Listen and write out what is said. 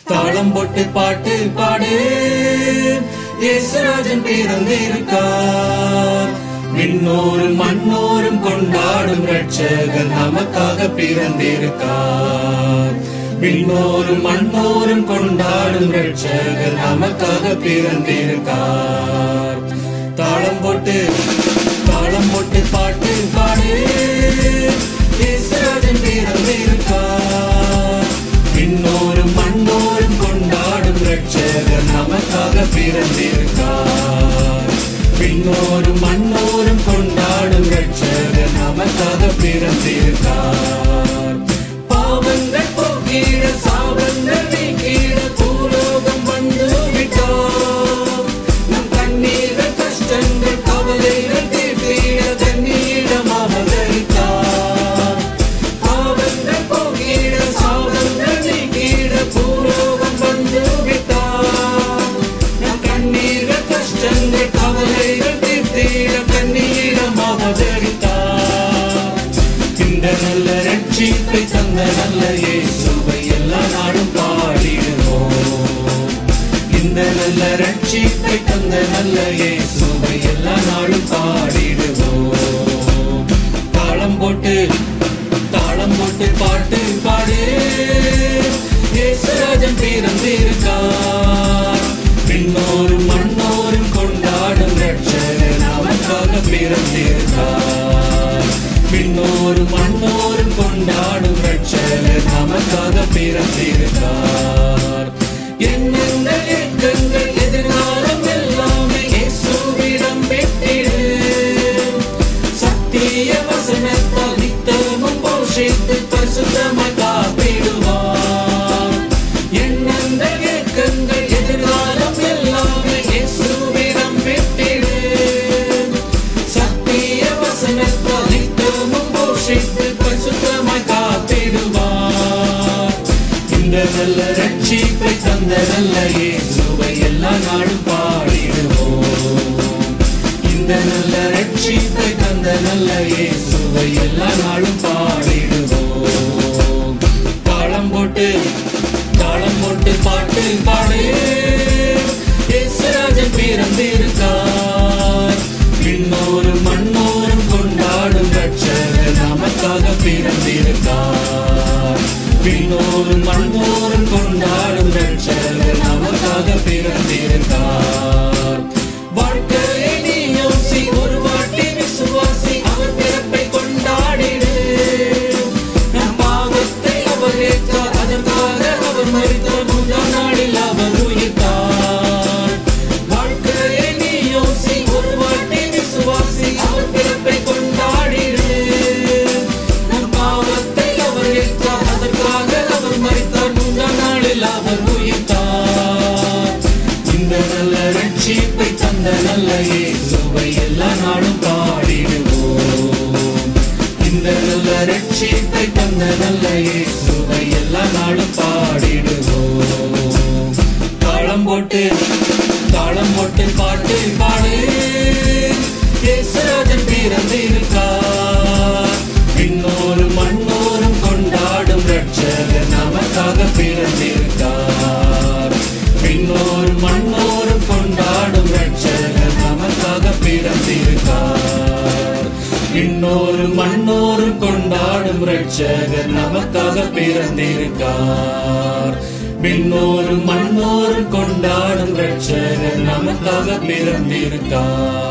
தாளம் போட்டு பாட்டு பாடு இயேசுராஜன் பிறந்திருக்கார் விண்ணோரும் மண்ணோரும் கொண்டாடும் ரட்சகர் நமக்காக பிறந்திருக்கார் விண்ணோரும் மண்ணோரும் கொண்டாடும் ரட்சகர் நமக்காக பிறந்திருக்கார் தாளம் போட்டு தாளம் போட்டு பாட்டு பாடு இயேசுராஜன் பிறந்திருக்கார் விண்ணோரும் மண்ணோரும் கொண்டாடும் ரட்சகர் நமக்காக பிறந்திருக்கார் விண்ணோரும் மண்ணோரும் கொண்டாடும் ரட்சகர் நமக்காக பிறந்திருக்கார் பாவங்கள் போக்கிட சாபங்கள் நீக்கிட பூலோகம் வந்து விட்டார் நம் கண்ணீர்கள் கஷ்டங்கள் கவலைகள் தீர்த்திட கண்ணீடமாக தரித்தார் பாவங்கள் போக்கிட சாபங்கள் நீக்கிட பூலோகம் வந்து விட்டார் நம் கண்ணீர்கள் கஷ்டங்கள் கவலைகள் தீர்த்திட கண்ணீடமாக தரித்தார் இந்த நல்ல ரட்சிப்பை தந்த நல்ல இயேசுவை எல்லா நாடும் பாடிடுவோம் இந்த நல்ல ரட்சிப்பை தந்த நல்ல இயேசுவை எல்லா நாடும் பாடிடுவோம் தாளம் போட்டு தாளம் போட்டு பாட்டு பாடு இயேசுராஜன் பிறந்திருக்கார் பின்னோரும் மண்ணோரும் கொண்டாடும் ரட்சகர் நமக்காக பிறந்திருக்கார் பின்னோரும் மண்ணோரும் கொண்டாடும் ரட்சகர் நமக்காக பிறந்திருக்கார் எண்ணங்கள் ஏக்கங்கள் எதிர்காலம் எல்லாமே இயேசுவிடம் பெற்றிடு சத்திய வசனத்தால் நித்தமும் போஷித்து பரிசுத்தமாய் காப்பிடுவார் எண்ணங்கள் ஏக்கங்கள் எதிர்காலம் எல்லாமே இயேசுவிடம் பெற்றிடு சத்திய வசனத்தால் நித்தமும் போஷித்து பரிசுத்தமாய் காத்திடுவார் இந்த நல்ல ரட்சிப்பை தந்த நல்ல இயேசுவை எல்லா நாடும் பாடிடுவோம் இந்த நல்ல ரட்சிப்பை தந்த நல்ல இயேசுவை எல்லா நாளும் பாடிடுவோம் தாளம் போட்டு தாளம் போட்டு பாட்டு பாடு இயேசுராஜன் பிறந்திருக்கார் விண்ணோரும் மண்ணோரும் கொண்டாடும் ரட்சகர் நமக்காக பிறந்திருக்கார் விண்ணோரும் மண்ணோரும் கொண்டாடும் ரட்சகர் நமக்காக பிறந்திருக்கார் வாழ்க்கையை நீ யோசி ஒரு வாட்டி விசுவாசி அவர் பிறப்பை கொண்டாடிடு நம் பாவத்தை அவர் ஏற்றார் அதற்காக அவர் மறித்தார் மூன்றாம் நாளில் அவர் உயிர்த்தார் வாழ்க்கையை நீ யோசி ஒரு வாட்டி விசுவாசி அவர் பிறப்பை கொண்டாடிடு நம் பாவத்தை அவர் ஏற்றார் அதற்காக அவர் மறித்தார் மூன்றாம் நாளில் அவர் உயிர்த்தார் இந்த நல்ல ரட்சிப்பை தந்த நல்ல இயேசுவை எல்லா நாளும் பாடிடுவோம் இந்த நல்ல ரட்சிப்பை தந்த நல்ல இயேசுவை எல்லா நாளும் பாடிடுவோம் தாளம் போட்டு தாளம் போட்டு பாட்டு பாடு இயேசுராஜன் பிறந்திருக்கார் விண்ணோரும் மண்ணோரும் கொண்டாடும் ரட்சகர் நமக்காக பிறந்திருக்கார் விண்ணோரும் மண்ணோரும் கொண்டாடும் ரட்சகர் நமக்காக பிறந்திருக்கார் விண்ணோரும் மண்ணோரும் கொண்டாடும் ரட்சகர் நமக்காக பிறந்திருக்கார் விண்ணோரும் மண்ணோரும் கொண்டாடும் ரட்சகர் நமக்காக பிறந்திருக்கார்